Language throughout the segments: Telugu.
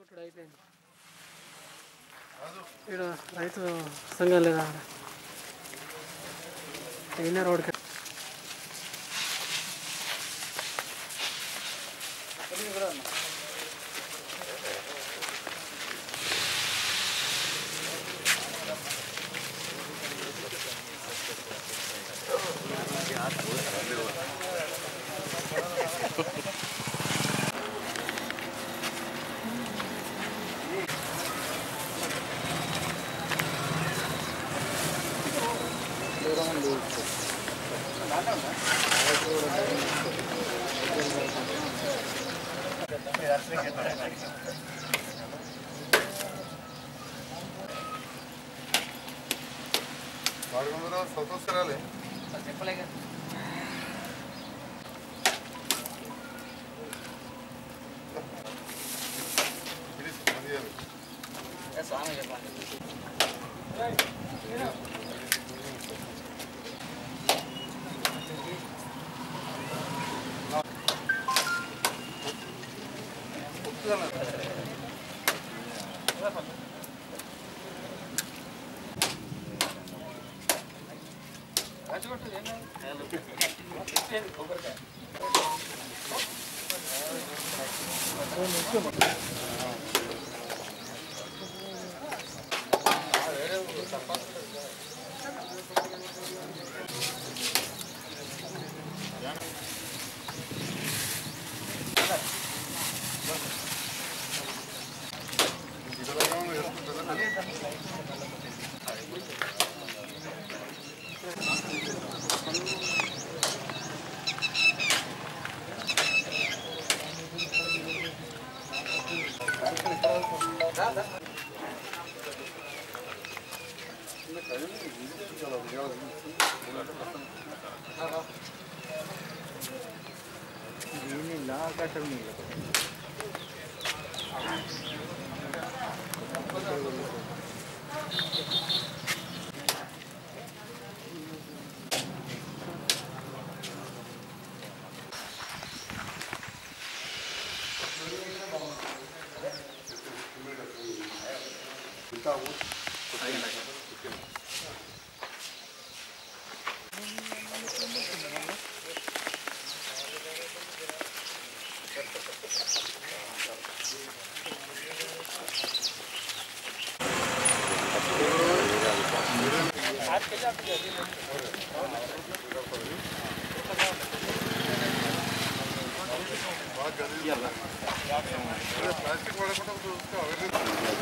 కొట్టుడు అయిపోయింది ఇక్కడ రైతు సంఘం లేదా అయినా రోడ్కి వాడుకుందరూ స్వతంత్రాలే ప్లీజ్ మర్యాద ప్లాస్టిక్ వాడకుండా చూసుకో అవేర్నెస్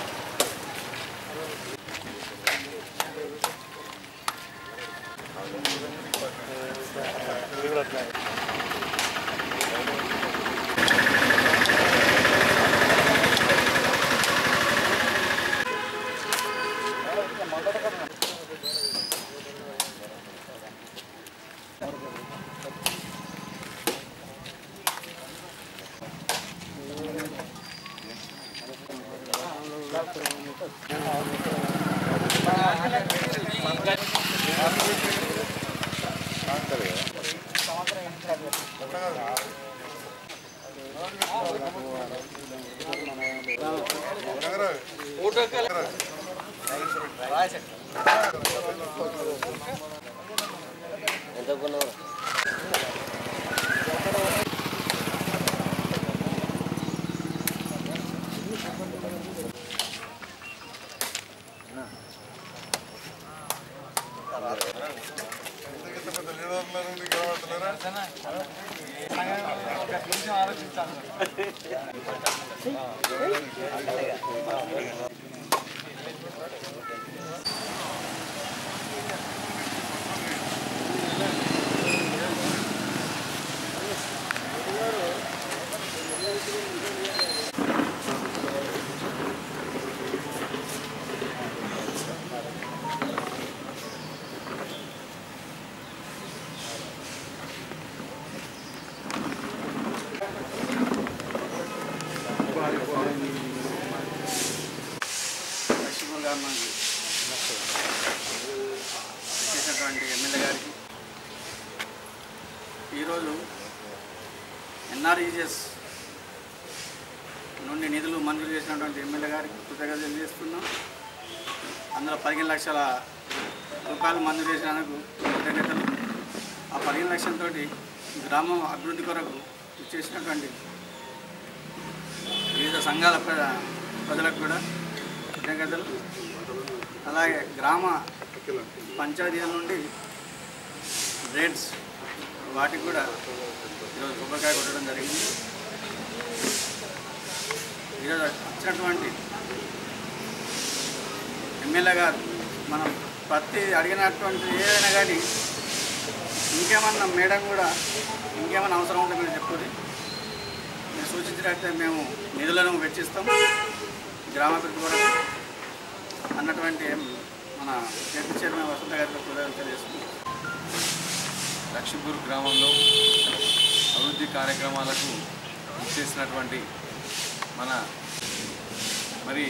ఇంత పెద్ద లీడర్ ఉన్నారు నీకు కనబడుతున్నారా లక్ష్మణ్ గారు మనకి చేసినటువంటి ఎమ్మెల్యే గారికి ఈరోజు ఎన్ఆర్ఈజిఎస్ నుండి నిధులు మంజూరు చేసినటువంటి ఎమ్మెల్యే గారికి కృతజ్ఞతలు తెలియజేస్తున్నాం అందులో పదిహేను లక్షల రూపాయలు మంజూరు చేసినందుకు కృతజ్ఞతలు ఆ పదిహేను లక్షలతో గ్రామం అభివృద్ధి కొరకు చేసినటువంటి వివిధ సంఘాల ప్ర- ప్రజలకు కూడా కృతజ్ఞతలు అలాగే గ్రామ పంచాయతీల నుండి రేట్స్ వాటికి కూడా ఈరోజు కొబ్బరికాయ కొట్టడం జరిగింది ఈరోజు వచ్చినటువంటి ఎమ్మెల్యే గారు మనం ప్రతి అడిగినటువంటి ఏదైనా కానీ ఇంకేమన్నా మేడం కూడా ఇంకేమైనా అవసరం ఉంటే మీరు చెప్పుకోండి మీరు సూచించినట్టే మేము నిధులను వెచ్చిస్తాం గ్రామాభివృద్ధి కొరకు అన్నటువంటి మన జడ్పీ చైర్మన్ వసంత గారికి కృతజ్ఞతలు తెలియజేస్తున్నాం లక్ష్మీపూర్ గ్రామంలో అభివృద్ధి కార్యక్రమాలకు చేసినటువంటి మన మరి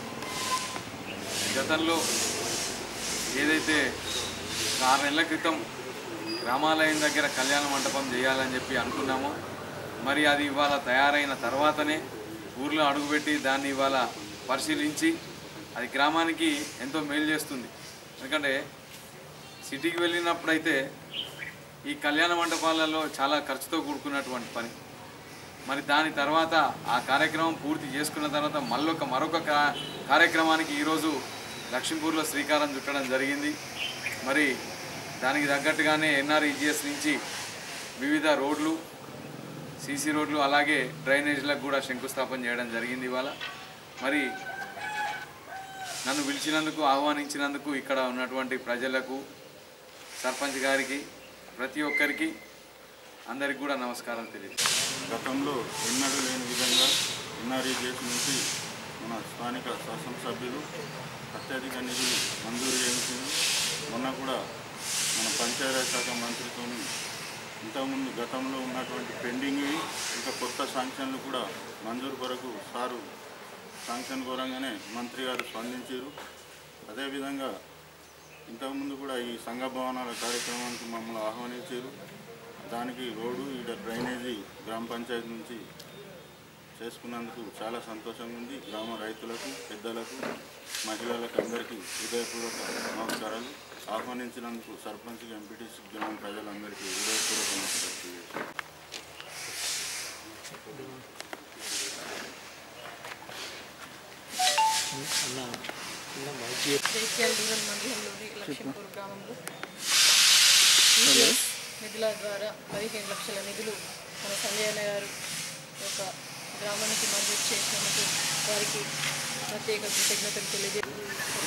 గతంలో ఏదైతే ఒక ఆరు నెలల క్రితం గ్రామాలయం దగ్గర కళ్యాణ మండపం చేయాలని చెప్పి అనుకున్నామో మరి అది ఇవాళ తయారైన తర్వాతనే ఊర్లో అడుగుపెట్టి దాన్ని ఇవాళ పరిశీలించి అది గ్రామానికి ఎంతో మేలు చేస్తుంది ఎందుకంటే సిటీకి వెళ్ళినప్పుడైతే ఈ కళ్యాణ మండపాలలో చాలా ఖర్చుతో కూడుకున్నటువంటి పని మరి దాని తర్వాత ఆ కార్యక్రమం పూర్తి చేసుకున్న తర్వాత మళ్ళొక మరొక కా- కార్యక్రమానికి ఈరోజు లక్ష్మీపూర్లో శ్రీకారం చుట్టడం జరిగింది మరి దానికి తగ్గట్టుగానే ఎన్ఆర్ఈజిఎస్ నుంచి వివిధ రోడ్లు సీసీ రోడ్లు అలాగే డ్రైనేజీలకు కూడా శంకుస్థాపన చేయడం జరిగింది ఇవాళ మరి నన్ను పిలిచినందుకు ఆహ్వానించినందుకు ఇక్కడ ఉన్నటువంటి ప్రజలకు సర్పంచ్ గారికి ప్రతి ఒక్కరికి అందరికి కూడా నమస్కారం తెలియదు గతంలో ఎన్నడూ లేని విధంగా ఎన్ఆర్ఈజేస్ నుంచి మన స్థానిక శాసనసభ్యులు అత్యధిక నిధులు మంజూరు చేయించింది మొన్న కూడా మన పంచాయతీ శాఖ మంత్రితో ఇంతకుముందు గతంలో ఉన్నటువంటి పెండింగ్ ఇంకా కొత్త శాంక్షన్లు కూడా మంజూరు కొరకు సారు శాంక్షన్ కోరంగానే మంత్రి గారు స్పందించారు అదేవిధంగా ఇంతకుముందు కూడా ఈ సంఘ భవనాల కార్యక్రమానికి మమ్మల్ని ఆహ్వానించారు దానికి రోడ్డు ఈడ డ్రైనేజీ గ్రామ పంచాయతీ నుంచి చేసుకున్నందుకు చాలా సంతోషంగా ఉంది గ్రామ రైతులకు పెద్దలకు మహిళలకు అందరికీ హృదయపూర్వక నమస్కారాలు ఆహ్వానించినందుకు సర్పంచ్ ఎంపీటీసీ గ్రామ ప్రజలందరికీ హృదయపూర్వక నమస్కారం తెలియజేస్తున్నాను. జైత్యాల రూరల్ మండలంలోని లక్ష్మీపూర్ గ్రామంలో ఈపీఎస్ నిధుల ద్వారా పదిహేను లక్షల నిధులు మన సంజయ్ అన్న గారు ఒక గ్రామానికి మంజూరు చేసినందుకు వారికి ప్రత్యేక కృతజ్ఞతలు తెలియజేస్తున్న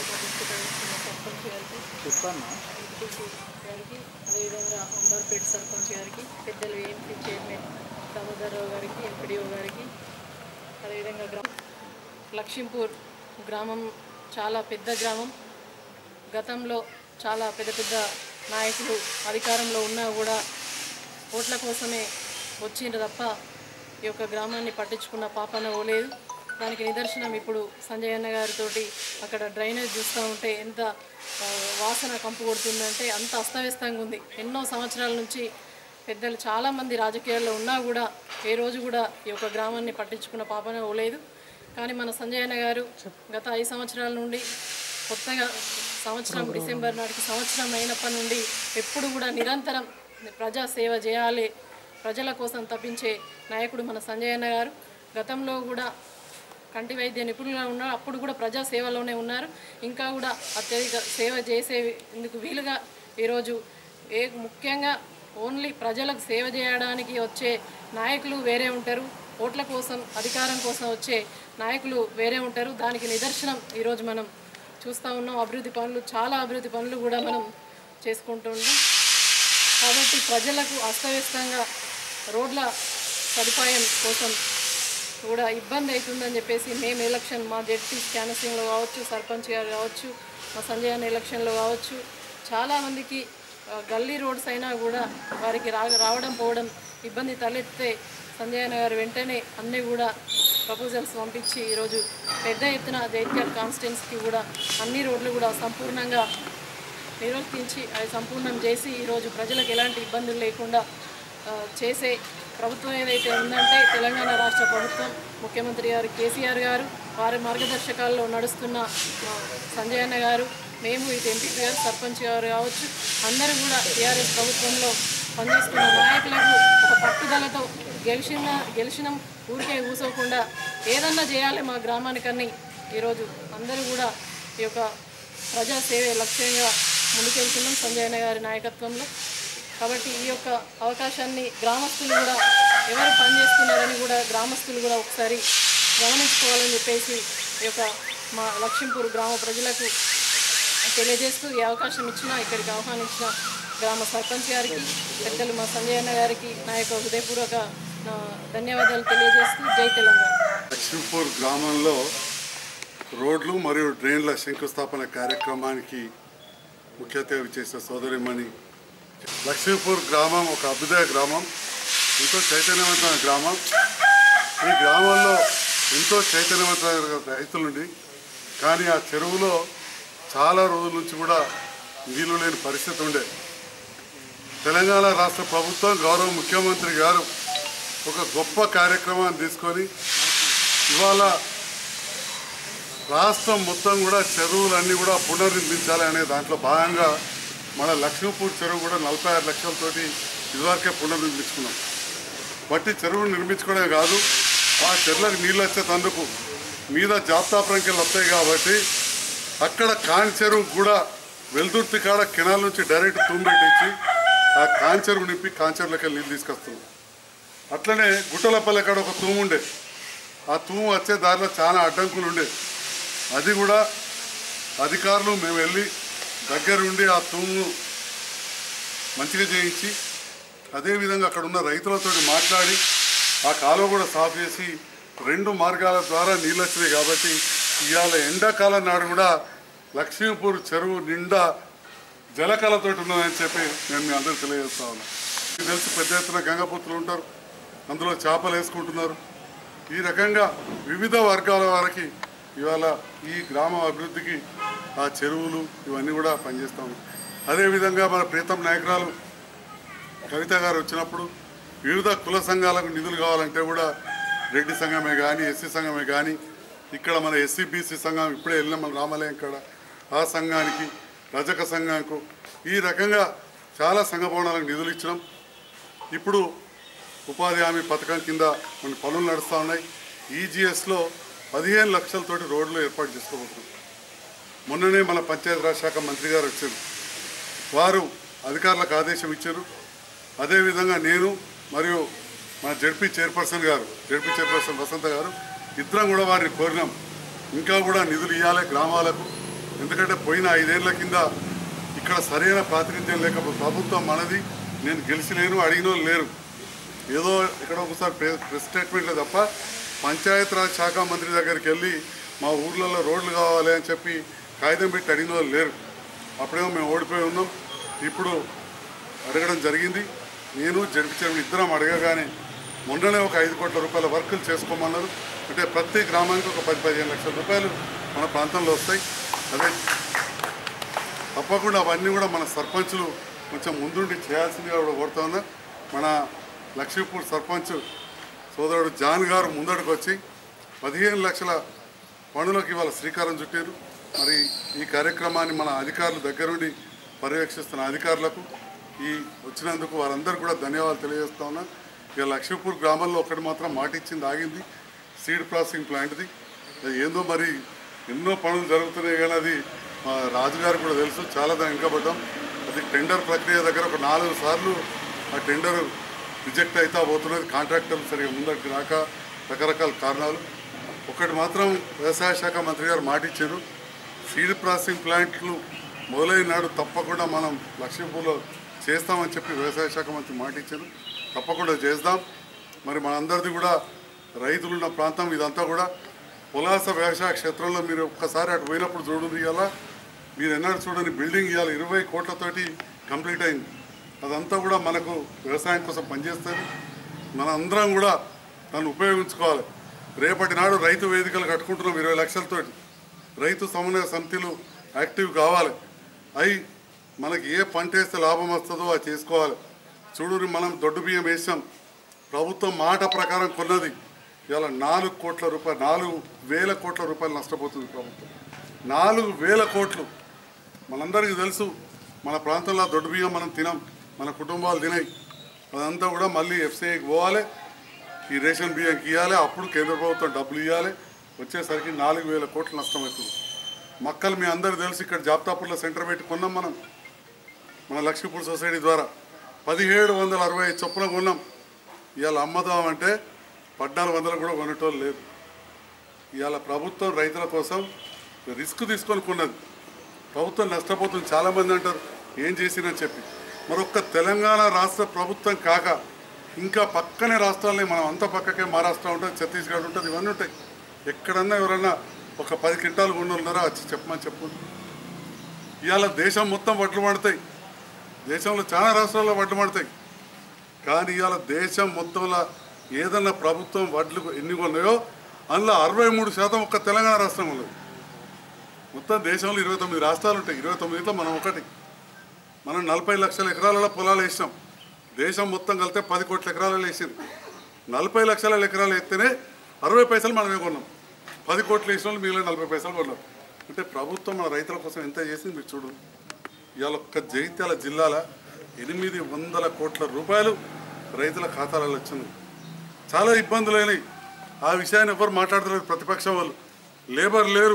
సర్పంచ్ గారికి ఎంపీటీ గారికి అదేవిధంగా అంబర్పేట సర్పంచ్ గారికి పెద్దలు ఏంపీ చైర్మన్ దామోదరరావు గారికి ఎంపీడీఓ గారికి అదేవిధంగా గ్రామ లక్ష్మీపూర్ గ్రామం చాలా పెద్ద గ్రామం గతంలో చాలా పెద్ద పెద్ద నాయకులు అధికారంలో ఉన్నా కూడా ఓట్ల కోసమే వచ్చిండ్రు తప్ప ఈ యొక్క గ్రామాన్ని పట్టించుకున్న పాపన ఓలేదు దానికి నిదర్శనం ఇప్పుడు సంజయ్ అన్న గారితో అక్కడ డ్రైనేజ్ చూస్తూ ఉంటే ఎంత ఆ, వాసన కంపు కొడుతుందంటే అంత అస్తవ్యస్తంగా ఉంది ఎన్నో సంవత్సరాల నుంచి పెద్దలు చాలామంది రాజకీయాల్లో ఉన్నా కూడా ఏ రోజు కూడా ఈ యొక్క గ్రామాన్ని పట్టించుకున్న పాపన ఓలేదు కానీ మన సంజయ్ అన్న గారు గత ఐదు సంవత్సరాల నుండి కొత్తగా సంవత్సరం డిసెంబర్ నాటికి సంవత్సరం అయినప్పటి నుండి ఎప్పుడు కూడా నిరంతరం ప్రజా సేవ చేయాలి ప్రజల కోసం తప్పించే నాయకుడు మన సంజయ్ అన్న గారు గతంలో కూడా కంటి వైద్య నిపుణులుగా ఉన్నారు అప్పుడు కూడా ప్రజా సేవలోనే ఉన్నారు ఇంకా కూడా అత్యధిక సేవ చేసే ఇందుకు వీలుగా ఈరోజు ఏ ముఖ్యంగా ఓన్లీ ప్రజలకు సేవ చేయడానికి వచ్చే నాయకులు వేరే ఉంటారు ఓట్ల కోసం అధికారం కోసం వచ్చే నాయకులు వేరే ఉంటారు దానికి నిదర్శనం ఈరోజు మనం చూస్తూ ఉన్నాం అభివృద్ధి పనులు చాలా అభివృద్ధి పనులు కూడా మనం చేసుకుంటున్నాం కాబట్టి ప్రజలకు అస్తవ్యస్తంగా రోడ్ల సదుపాయం కోసం కూడా ఇబ్బంది అవుతుందని చెప్పేసి మేము ఎలక్షన్ మా జడ్పీ క్యాన్సింగ్లో కావచ్చు సర్పంచ్ గారు కావచ్చు మా సంజయ్ అన్న ఎలక్షన్లో కావచ్చు చాలామందికి ఆ, గల్లీ రోడ్స్ అయినా కూడా వారికి రా రావడం పోవడం ఇబ్బంది తలెత్తే సంజయ్ అన్న గారు వెంటనే అన్నీ కూడా ప్రపోజల్స్ పంపించి ఈరోజు పెద్ద ఎత్తున జైత్యాల కాన్స్టిట్యున్సీకి కూడా అన్ని రోడ్లు కూడా సంపూర్ణంగా నిర్వర్తించి అది సంపూర్ణం చేసి ఈరోజు ప్రజలకు ఎలాంటి ఇబ్బందులు లేకుండా ఆ, చేసే ప్రభుత్వం ఏదైతే ఉందంటే తెలంగాణ రాష్ట్ర ప్రభుత్వం ముఖ్యమంత్రి గారు కేసీఆర్ గారు వారి మార్గదర్శకాల్లో నడుస్తున్న మా సంజయ్ అన్న గారు మేము ఇటు ఎంపీ గారు సర్పంచ్ గారు కావచ్చు అందరూ కూడా టీఆర్ఎస్ ప్రభుత్వంలో పనిచేస్తున్న నాయకులకు ఒక పట్టుదలతో గెలిచిన గెలిచినాం ఊరికే కూసోకుండా ఏదన్నా చేయాలి మా గ్రామానికని ఈరోజు అందరూ కూడా ఈ యొక్క ప్రజాసేవే లక్ష్యంగా ముందుకెళ్తున్నాం సంజయ్ అన్న గారి నాయకత్వంలో కాబట్టి ఈ యొక్క అవకాశాన్ని గ్రామస్తులు కూడా ఎవరు పనిచేస్తున్నారని కూడా గ్రామస్తులు కూడా ఒకసారి గమనించుకోవాలని చెప్పేసి ఈ యొక్క మా లక్ష్మీపూర్ గ్రామ ప్రజలకు తెలియజేస్తూ ఈ అవకాశం ఇచ్చిన ఇక్కడికి ఆహ్వానించిన గ్రామ సర్పంచ్ గారికి పెద్దలు మా సంజయ్ అన్న గారికి నా యొక్క హృదయపూర్వక నా ధన్యవాదాలు తెలియజేస్తూ జై తెలంగాణ లక్ష్మీపూర్ గ్రామంలో రోడ్లు మరియు డ్రైన్ల శంకుస్థాపన కార్యక్రమానికి ముఖ్య అతిథి చేసిన సోదరిమణి లక్ష్మీపూర్ గ్రామం ఒక అభ్యుదయ గ్రామం ఎంతో చైతన్యవంతమైన గ్రామం ఈ గ్రామంలో ఎంతో చైతన్యవంతమైన రైతులుండి కానీ ఆ చెరువులో చాలా రోజుల నుంచి కూడా నీళ్లు లేని పరిస్థితి ఉండే తెలంగాణ రాష్ట్ర ప్రభుత్వం గౌరవ ముఖ్యమంత్రి గారు ఒక గొప్ప కార్యక్రమాన్ని తీసుకొని ఇవాళ రాష్ట్రం మొత్తం కూడా చెరువులన్నీ కూడా పునర్నిర్మించాలి అనే దాంట్లో భాగంగా మన లక్ష్మీపూర్ చెరువు కూడా నలభై ఆరు లక్షలతోటి ఇదివరకే పునర్నిర్మించుకున్నాం బట్టి చెరువు నిర్మించుకోవడమే కాదు ఆ చెరువులకు నీళ్ళు వచ్చేటందుకు మీద జాప్తాపురంకి వస్తాయి కాబట్టి అక్కడ కాని చెరువు కూడా వెల్దుర్తి కాడ కెనాల్ నుంచి డైరెక్ట్ తుంబెట్టించి ఆ కాని చెరువు నింపి కాని చెరువులకి నీళ్ళు తీసుకొస్తున్నాం అట్లనే గుట్టలపల్లి కాడ ఒక తూము ఉండే ఆ తూము వచ్చే దారిలో చాలా అడ్డంకులు ఉండే అది కూడా అధికారులు మేము వెళ్ళి దగ్గరుండి ఆ తూము మంచిగా చేయించి అదేవిధంగా అక్కడ ఉన్న రైతులతో మాట్లాడి ఆ కాలువ కూడా సాఫ్ చేసి రెండు మార్గాల ద్వారా నీళ్ళు వచ్చినాయి కాబట్టి ఇవాళ ఎండాకాలం నాడు కూడా లక్ష్మీపూర్ చెరువు నిండా జలకళతో ఉన్నదని చెప్పి నేను మీ అందరూ తెలియజేస్తా ఉన్నాను మీకు తెలిసి పెద్ద ఎత్తున గంగపుత్రులు ఉంటారు అందులో చేపలు వేసుకుంటున్నారు ఈ రకంగా వివిధ వర్గాల వారికి ఇవాళ ఈ గ్రామ అభివృద్ధికి ఆ చెరువులు ఇవన్నీ కూడా పనిచేస్తా ఉన్నాయి అదేవిధంగా మన ప్రీతం నాయకురాలు కవిత గారు వచ్చినప్పుడు వివిధ కుల సంఘాలకు నిధులు కావాలంటే కూడా రెడ్డి సంఘమే కానీ ఎస్సీ సంఘమే కానీ ఇక్కడ మన ఎస్సీ బీసీ సంఘం ఇప్పుడే వెళ్ళిన మన రామాలయం కాడ ఆ సంఘానికి రజక సంఘానికి ఈ రకంగా చాలా సంఘ భవనాలకు నిధులు ఇచ్చినాం ఇప్పుడు ఉపాధి హామీ పథకం కింద కొన్ని పనులు నడుస్తూ ఉన్నాయి ఈజీఎస్లో పదిహేను లక్షలతోటి రోడ్లు ఏర్పాటు చేసుకోబోతున్నాం మొన్ననే మన పంచాయతీరాజ్ శాఖ మంత్రి గారు వచ్చారు వారు అధికారులకు ఆదేశం ఇచ్చారు అదేవిధంగా నేను మరియు మన జడ్పీ చైర్పర్సన్ గారు జడ్పీ చైర్పర్సన్ వసంత గారు ఇద్దరం కూడా వారిని కోరినాం ఇంకా కూడా నిధులు ఇవ్వాలి గ్రామాలకు ఎందుకంటే పోయిన ఐదేళ్ల కింద ఇక్కడ సరైన ప్రాతినిధ్యం లేకపోతే ప్రభుత్వం మనది నేను గెలిచిలేను అడిగిన వాళ్ళు లేరు ఏదో ఇక్కడ ఒకసారి ప్రె- ప్రెస్ స్టేట్మెంట్లో తప్ప పంచాయత్ రాజ్ శాఖ మంత్రి దగ్గరికి వెళ్ళి మా ఊర్లలో రోడ్లు కావాలి అని చెప్పి కాగితం పెట్టి అడిగిన వాళ్ళు లేరు అప్పుడేమో మేము ఓడిపోయి ఉన్నాం ఇప్పుడు అడగడం జరిగింది నేను జడ్పీ చైర్మన్ ఇద్దరం అడగగానే మొన్ననే ఒక ఐదు కోట్ల రూపాయల వర్కులు చేసుకోమన్నారు అంటే ప్రతి గ్రామానికి ఒక పది పదిహేను లక్షల రూపాయలు మన ప్రాంతంలో వస్తాయి అదే తప్పకుండా అవన్నీ కూడా మన సర్పంచులు కొంచెం ముందుండి చేయాల్సిందిగా కూడా కోరుతా ఉన్నా మన లక్ష్మీపూర్ సర్పంచ్ సోదరుడు జాన్ గారు ముందడుకు వచ్చి పదిహేను లక్షల పనులకు ఇవాళ శ్రీకారం చుట్టారు మరి ఈ కార్యక్రమాన్ని మన అధికారులు దగ్గరుండి పర్యవేక్షిస్తున్న అధికారులకు ఈ వచ్చినందుకు వారందరూ కూడా ధన్యవాదాలు తెలియజేస్తా ఉన్నా ఇక లక్ష్మీపూర్ గ్రామంలో ఒకటి మాత్రం మాట ఇచ్చింది ఆగింది సీడ్ ప్రాసెసింగ్ ప్లాంట్ది అది ఏందో మరి ఎన్నో పనులు జరుగుతున్నాయి కానీ అది మా రాజుగారు కూడా తెలుసు చాలా దాన్ని వెనుకబడ్డాం అది టెండర్ ప్రక్రియ దగ్గర ఒక నాలుగు సార్లు ఆ టెండర్ రిజెక్ట్ అవుతా పోతున్నది కాంట్రాక్టర్లు సరిగా ముందరికి రాక రకరకాల కారణాలు ఒకటి మాత్రం వ్యవసాయ శాఖ మంత్రి గారు మాట ఇచ్చారు సీడ్ ప్రాసెసింగ్ ప్లాంట్లు మొదలైన నాడు తప్పకుండా మనం లక్ష్మీపూర్లో చేస్తామని చెప్పి వ్యవసాయ శాఖ మంత్రి మాట ఇచ్చారు తప్పకుండా చేద్దాం మరి మనందరిది కూడా రైతులున్న ప్రాంతం ఇదంతా కూడా పులాస వ్యవసాయ క్షేత్రంలో మీరు ఒక్కసారి అటు పోయినప్పుడు చూడండి ఇవాళ మీరు ఎన్నడూ చూడని బిల్డింగ్ ఇవాళ ఇరవై కోట్లతోటి కంప్లీట్ అయింది అదంతా కూడా మనకు వ్యవసాయం కోసం పనిచేస్తుంది మన అందరం కూడా దాన్ని ఉపయోగించుకోవాలి రేపటి నాడు రైతు వేదికలు కట్టుకుంటున్నాం ఇరవై లక్షలతోటి రైతు సమన్వయ సమితిలు యాక్టివ్ కావాలి అయి మనకి ఏ పంట వేస్తే లాభం వస్తుందో అది చేసుకోవాలి చూడుని మనం దొడ్డు బియ్యం వేసాం ప్రభుత్వం మాట ప్రకారం కొన్నది ఇవాళ నాలుగు కోట్ల రూపాయలు నాలుగు వేల కోట్ల రూపాయలు నష్టపోతుంది ప్రభుత్వం నాలుగు వేల కోట్లు మనందరికీ తెలుసు మన ప్రాంతంలో దొడ్డు బియ్యం మనం తినాం మన కుటుంబాలు తినాయి అదంతా కూడా మళ్ళీ ఎఫ్సీఐకి పోవాలి ఈ రేషన్ బియ్యంకి ఇవ్వాలి అప్పుడు కేంద్ర ప్రభుత్వం డబ్బులు ఇవ్వాలి వచ్చేసరికి నాలుగు వేల కోట్లు నష్టమవుతుంది మక్కలు మీ అందరూ తెలుసు ఇక్కడ జాబ్తాపూర్లో సెంటర్ పెట్టి కొన్నాం మనం మన లక్ష్మీపూర్ సొసైటీ ద్వారా పదిహేడు వందల అరవై ఐదు చొప్పున కొన్నాం ఇవాళ అమ్మదాం అంటే పద్నాలుగు వందలు కూడా కొనేటోళ్ళు లేదు ఇవాళ ప్రభుత్వం రైతుల కోసం రిస్క్ తీసుకొని కొన్నది ప్రభుత్వం నష్టపోతుంది చాలామంది అంటారు ఏం చేసిందని చెప్పి మరొక్క తెలంగాణ రాష్ట్ర ప్రభుత్వం కాక ఇంకా పక్కనే రాష్ట్రాలని మనం అంత పక్కకే మహారాష్ట్ర ఉంటుంది ఛత్తీస్గఢ్ ఉంటుంది ఇవన్నీ ఉంటాయి ఎక్కడన్నా ఎవరన్నా ఒక పది క్వింటాలు కొన్ని ఉన్నారో వచ్చి చెప్పమని చెప్పు ఇవాళ దేశం మొత్తం వడ్లు పడతాయి దేశంలో చాలా రాష్ట్రాల్లో వడ్లు పడతాయి కానీ ఇవాళ దేశం మొత్తంలో ఏదన్నా ప్రభుత్వం వడ్లు ఎన్ని కొన్నాయో అందులో అరవై మూడు శాతం ఒక్క తెలంగాణ రాష్ట్రం ఉన్నది మొత్తం దేశంలో ఇరవై తొమ్మిది రాష్ట్రాలు ఉంటాయి ఇరవై తొమ్మిదిలో మనం ఒకటి మనం నలభై లక్షల ఎకరాలలో పొలాలు వేసినాం దేశం మొత్తం కలితే పది కోట్ల ఎకరాలలో వేసింది నలభై లక్షల ఎకరాలు ఎత్తేనే అరవై పైసలు మనమే కొన్నాం పది కోట్లు వేసిన వాళ్ళు మిగిలిన నలభై పైసలు కొన్నాం అంటే ప్రభుత్వం మన రైతుల కోసం ఎంత చేసింది మీరు చూడు ఇవాళ ఒక్క జగిత్యాల జిల్లాల ఎనిమిది వందల కోట్ల రూపాయలు రైతుల ఖాతాలలో వచ్చింది చాలా ఇబ్బందులైనవి ఆ విషయాన్ని ఎవరు మాట్లాడతలేరు ప్రతిపక్షం వాళ్ళు లేబర్ లేరు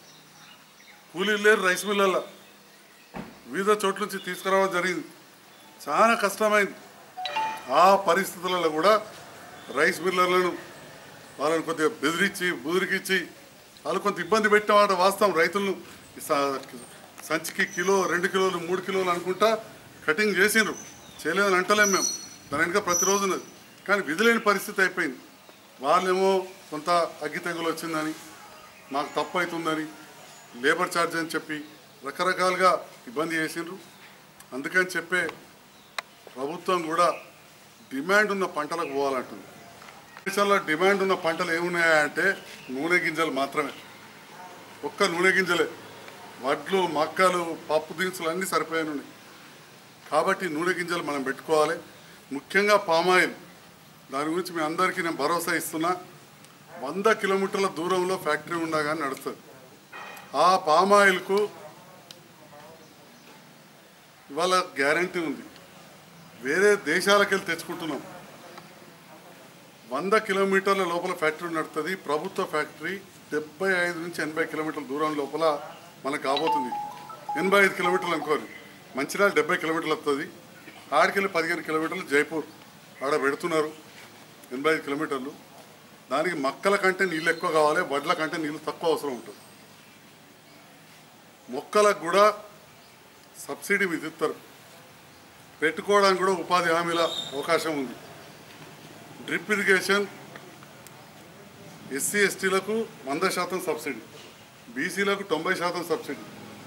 కూలీలు లేరు రైస్ మిల్లల్లో వివిధ చోట్ల నుంచి తీసుకురావడం జరిగింది చాలా కష్టమైంది ఆ పరిస్థితులలో కూడా రైస్ మిల్లర్లను వాళ్ళని కొద్దిగా బెదిరించి బుదిరికిచ్చి వాళ్ళు కొంత ఇబ్బంది పెట్టిన మాట వాస్తవం రైతులను ఈ స- సంచికి కిలో రెండు కిలోలు మూడు కిలోలు అనుకుంటా కటింగ్ చేసిండ్రు చేయలేదని అంటలేం మేము దాని వెనుక ప్రతిరోజు ఉన్నది కానీ విధులేని పరిస్థితి అయిపోయింది వాళ్ళేమో కొంత అగ్గి తెగులు వచ్చిందని మాకు తప్పు అవుతుందని లేబర్ ఛార్జ్ అని చెప్పి రకరకాలుగా ఇబ్బంది చేసిండ్రు అందుకని చెప్పే ప్రభుత్వం కూడా డిమాండ్ ఉన్న పంటలకు పోవాలంటుంది దేశంలో డిమాండ్ ఉన్న పంటలు ఏమున్నాయా అంటే నూనె గింజలు మాత్రమే ఒక్క నూనె గింజలే వడ్లు మక్కలు పప్పు దినుసులు అన్నీ సరిపోయాయి ఉన్నాయి కాబట్టి నూనె గింజలు మనం పెట్టుకోవాలి ముఖ్యంగా పామాయిల్ దాని గురించి మీ అందరికీ నేను భరోసా ఇస్తున్నా వంద కిలోమీటర్ల దూరంలో ఫ్యాక్టరీ ఉండగానే నడుస్తుంది ఆ పామాయిల్కు ఇవాళ గ్యారంటీ ఉంది వేరే దేశాలకు వెళ్ళి తెచ్చుకుంటున్నాం వంద కిలోమీటర్ల లోపల ఫ్యాక్టరీ నడుస్తుంది ప్రభుత్వ ఫ్యాక్టరీ డెబ్బై ఐదు నుంచి ఎనభై కిలోమీటర్ల దూరం లోపల మనకు కాబోతుంది ఎనభై ఐదు కిలోమీటర్లు అనుకోరు మంచిర్యాల డెబ్బై కిలోమీటర్లు వస్తుంది ఆడికెళ్ళి పదిహేను కిలోమీటర్లు జైపూర్ ఆడ పెడుతున్నారు ఎనభై ఐదు కిలోమీటర్లు దానికి మొక్కల కంటే నీళ్ళు ఎక్కువ కావాలి వడ్ల కంటే నీళ్ళు తక్కువ అవసరం ఉంటుంది మొక్కలకు కూడా సబ్సిడీ విధిస్తారు పెట్టుకోవడానికి కూడా ఉపాధి హామీల అవకాశం ఉంది డ్రిప్ ఇరిగేషన్ ఎస్సీ ఎస్టీలకు వంద శాతం సబ్సిడీ బీసీలకు తొంభై శాతం సబ్సిడీ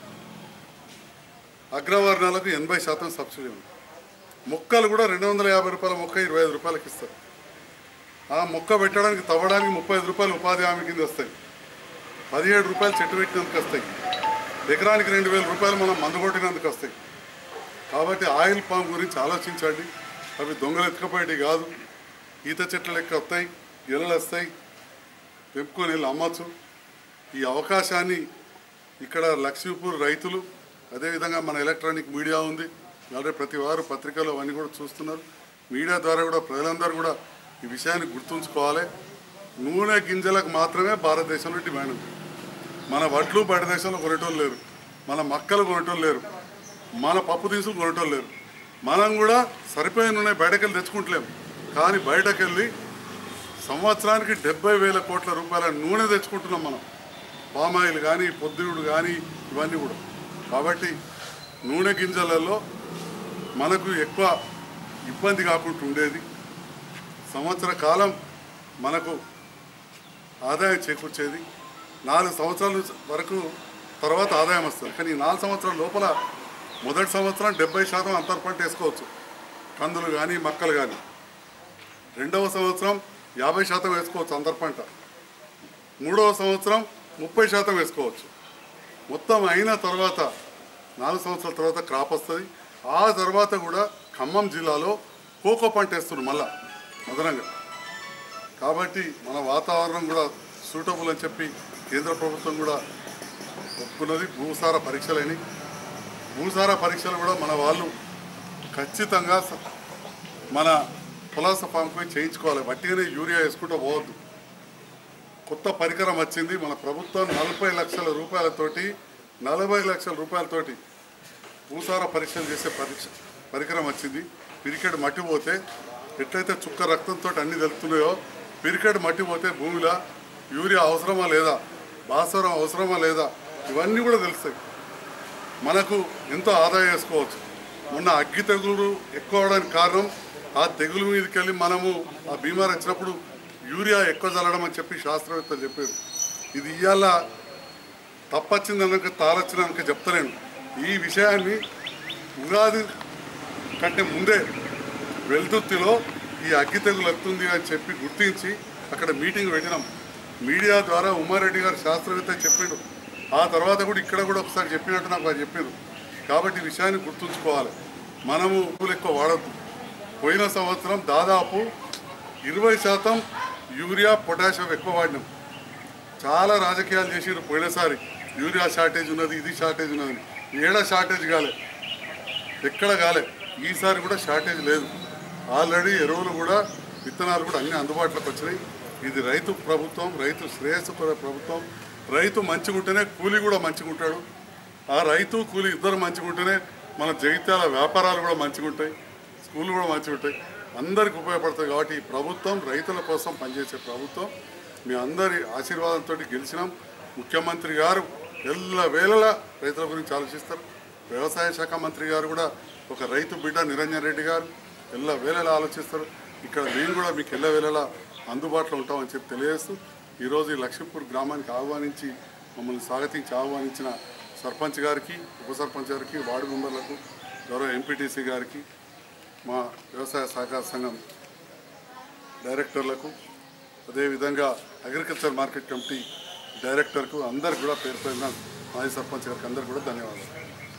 అగ్రవర్ణాలకు ఎనభై శాతం సబ్సిడీ ఉంది మొక్కలు కూడా రెండు వందల యాభై రూపాయల మొక్క ఇరవై ఐదు రూపాయలకి ఇస్తారు ఆ మొక్క పెట్టడానికి తవ్వడానికి ముప్పై ఐదు రూపాయలు ఉపాధి హామీ కింద వస్తాయి పదిహేడు రూపాయలు చెట్టు పెట్టినందుకు వస్తాయి ఎకరానికి రెండు వేల రూపాయలు మనం మందు కొట్టినందుకు వస్తాయి కాబట్టి ఆయిల్ పామ్ గురించి ఆలోచించండి అవి దొంగలు ఎత్తుకపోయేటి కాదు ఈత చెట్ల లెక్క వస్తాయి గిల్లలు వస్తాయి తెంపుకొని వెళ్ళి అమ్మచ్చు ఈ అవకాశాన్ని ఇక్కడ లక్ష్మీపూర్ రైతులు అదేవిధంగా మన ఎలక్ట్రానిక్ మీడియా ఉంది ఆల్రెడీ ప్రతి వారు పత్రికలు అవన్నీ కూడా చూస్తున్నారు మీడియా ద్వారా కూడా ప్రజలందరూ కూడా ఈ విషయాన్ని గుర్తుంచుకోవాలి నూనె గింజలకు మాత్రమే భారతదేశంలో డిమాండ్ ఉంది మన వడ్లు బయట దేశంలో కొనేటోళ్ళు లేరు మన మక్కలు కొనేటోళ్ళు లేరు మన పప్పు దినుసులు కొనేటోళ్ళు లేరు మనం కూడా సరిపోయిన నూనె బయటకెళ్ళి తెచ్చుకుంటలేము కానీ బయటకెళ్ళి సంవత్సరానికి డెబ్బై వేల కోట్ల రూపాయల నూనె తెచ్చుకుంటున్నాం మనం పామాయిల్ కానీ పొద్దుడు కానీ ఇవన్నీ కూడా కాబట్టి నూనె గింజలలో మనకు ఎక్కువ ఇబ్బంది కాకుండా ఉండేది సంవత్సర కాలం మనకు ఆదాయం చేకూర్చేది నాలుగు సంవత్సరాల వరకు తర్వాత ఆదాయం వస్తుంది కానీ ఈ నాలుగు సంవత్సరాల లోపల మొదటి సంవత్సరం డెబ్బై శాతం అంతర్ పంట వేసుకోవచ్చు కందులు కానీ మక్కలు కానీ రెండవ సంవత్సరం యాభై శాతం వేసుకోవచ్చు అంతర్ పంట మూడవ సంవత్సరం ముప్పై శాతం వేసుకోవచ్చు మొత్తం అయిన తర్వాత నాలుగు సంవత్సరాల తర్వాత క్రాప్ వస్తుంది ఆ తర్వాత కూడా ఖమ్మం జిల్లాలో కోకో పంట వేస్తున్నారు మళ్ళా అదనంగా కాబట్టి మన వాతావరణం కూడా సూటబుల్ అని చెప్పి కేంద్ర ప్రభుత్వం కూడా ఒప్పుకున్నది భూసార పరీక్షలని భూసార పరీక్షలు కూడా మన వాళ్ళు ఖచ్చితంగా స- మన పులాస ఫామ్కి పోయి చేయించుకోవాలి వట్టిగానే యూరియా వేసుకుంటూ పోవద్దు కొత్త పరికరం వచ్చింది మన ప్రభుత్వం నలభై లక్షల రూపాయలతోటి నలభై లక్షల రూపాయలతోటి భూసార పరీక్షలు చేసే పరీక్ష పరికరం వచ్చింది పిరికెడ్ మట్టి పోతే ఎట్లయితే చుక్క రక్తంతో అన్ని తెలుపుతున్నాయో పిరికెడ్ మట్టి పోతే భూమిలో యూరియా అవసరమా లేదా భాస్వరం అవసరమా లేదా ఇవన్నీ కూడా తెలుస్తాయి మనకు ఎంతో ఆదాయం వేసుకోవచ్చు మొన్న అగ్గి తెగులు ఎక్కువ అవడానికి కారణం ఆ తెగులు మీదకి వెళ్ళి మనము ఆ బీమార్ వచ్చినప్పుడు యూరియా ఎక్కువ చల్లడం అని చెప్పి శాస్త్రవేత్తలు చెప్పారు ఇది ఇవాళ తప్పచ్చిందనక తారొచ్చినాక చెప్తలేను ఈ విషయాన్ని ఉగాది కంటే ముందే వెల్దుర్తిలో ఈ అగ్గి తెగులు వస్తుంది అని చెప్పి గుర్తించి అక్కడ మీటింగ్ పెట్టినాం మీడియా ద్వారా ఉమారెడ్డి గారు శాస్త్రవేత్త చెప్పిండు ఆ తర్వాత కూడా ఇక్కడ కూడా ఒకసారి చెప్పినట్టు నాకు అది చెప్పారు కాబట్టి ఈ విషయాన్ని గుర్తుంచుకోవాలి మనము పువ్వులు ఎక్కువ వాడద్దు పోయిన సంవత్సరం దాదాపు ఇరవై శాతం యూరియా పొటాషియం ఎక్కువ వాడినాం చాలా రాజకీయాలు చేసిరు పోయినసారి యూరియా షార్టేజ్ ఉన్నది ఇది షార్టేజ్ ఉన్నది ఏడా షార్టేజ్ కాలే ఎక్కడ కాలే ఈసారి కూడా షార్టేజ్ లేదు ఆల్రెడీ ఎరువులు కూడా విత్తనాలు కూడా అన్ని అందుబాటులోకి వచ్చినాయి ఇది రైతు ప్రభుత్వం రైతు శ్రేయస్సుపర ప్రభుత్వం రైతు మంచిగా ఉంటేనే కూలీ కూడా మంచిగా ఉంటాడు ఆ రైతు కూలీ ఇద్దరు మంచిగా ఉంటేనే మన జగిత్యాల వ్యాపారాలు కూడా మంచిగా ఉంటాయి స్కూళ్ళు కూడా మంచిగా ఉంటాయి అందరికి ఉపయోగపడుతుంది కాబట్టి ఈ ప్రభుత్వం రైతుల కోసం పనిచేసే ప్రభుత్వం మీ అందరి ఆశీర్వాదంతో గెలిచినాం ముఖ్యమంత్రి గారు ఎల్ల వేళలా రైతుల గురించి ఆలోచిస్తారు వ్యవసాయ శాఖ మంత్రి గారు కూడా ఒక రైతు బిడ్డ నిరంజన్ రెడ్డి గారు ఎల్ల వేళలా ఆలోచిస్తారు ఇక్కడ మేము కూడా మీకు ఎల్ల వేళలా అందుబాటులో ఉంటామని చెప్పి తెలియజేస్తూ ఈరోజు ఈ లక్ష్మీపూర్ గ్రామానికి ఆహ్వానించి మమ్మల్ని స్వాగతించి ఆహ్వానించిన సర్పంచ్ గారికి ఉప సర్పంచ్ గారికి వార్డు మెంబర్లకు గౌరవ ఎంపీటీసీ గారికి మా వ్యవసాయ సహకార సంఘం డైరెక్టర్లకు అదేవిధంగా అగ్రికల్చర్ మార్కెట్ కమిటీ డైరెక్టర్కు అందరికి కూడా పేరు పేరున మాజీ సర్పంచ్ గారికి అందరికి కూడా ధన్యవాదాలు